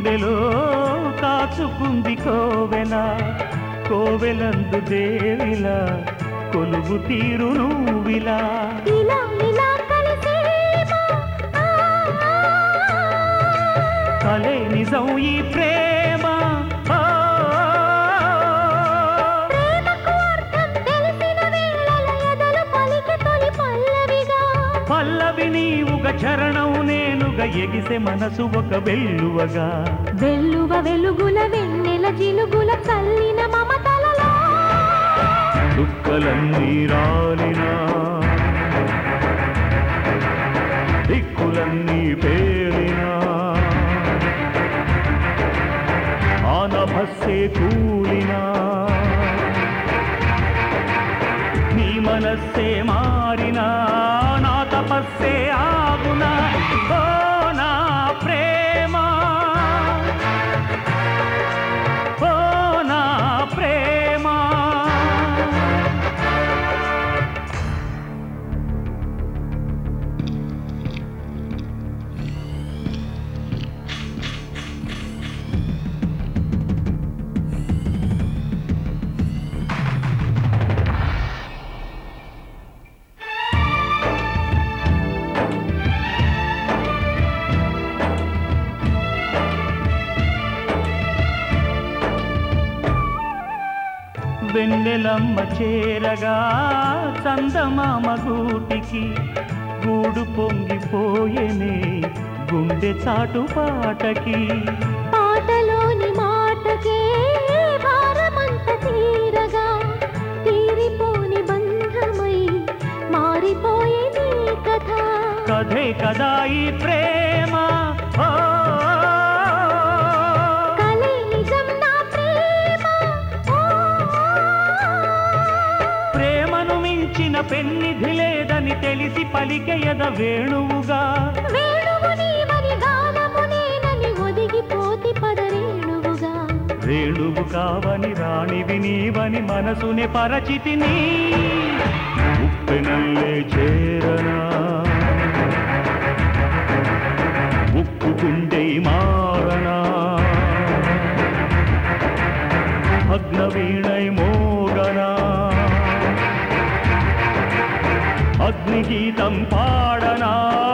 గుండెలో కాచుకుంది కోవెల కోవెలందు దేవిలా కొలువు తీరు నువ్విలా ఇలా ఇలా కలిసేమా ఆ, ఆ, కలే నిజం ఈ ప్రేమ ఆ, ప్రేమకు అర్థం తెలిసిన వేళల ఎదలు పలికి తొలి పల్లవిగా పల్లవి నీవుగా చరణం నేనుగా ఎగిసే మనసు ఒక వెల్లువగా వెల్లువ వెలుగుల వెన్నెల జిలుగుల చల్లిన మమతలలో దుఃఖలన్నీ రాలినా దిక్కులన్నీ పేలినా ఆనభస్సే కూలినా నీ మనస్సే మారినా నా తపస్సే ఆగునా ఓ నా ప్రేమ ఓ నా ప్రేమ వెన్నెలమ్మ చేరగా చందమామ గూటికి గూడు పొంగిపోయేనే గుండె చాటు పాటకి పాటలోని మాటకే భారమంత తీరగా తీరిపోని బంధమై మారిపోయే నీ కథ కథే కదా ఈ ప్రేమ ఓ, కలే నిజం నా ప్రేమ ఓ, ప్రేమను మించిన పెన్నిధి లేదని తెలిసి పలికెయద వేణువుగా వేణువు నీవని గానము నేనని ఒదిగిపోతి పదరేణువుగా వేణువు కావని రాణివి నీవని మనసుని పరచితిని ఉప్పెనల్లే చేరనా ఉక్కుకుండే మారనా భగ్నవీణై మోగనా అగ్నిగీతం పాడనా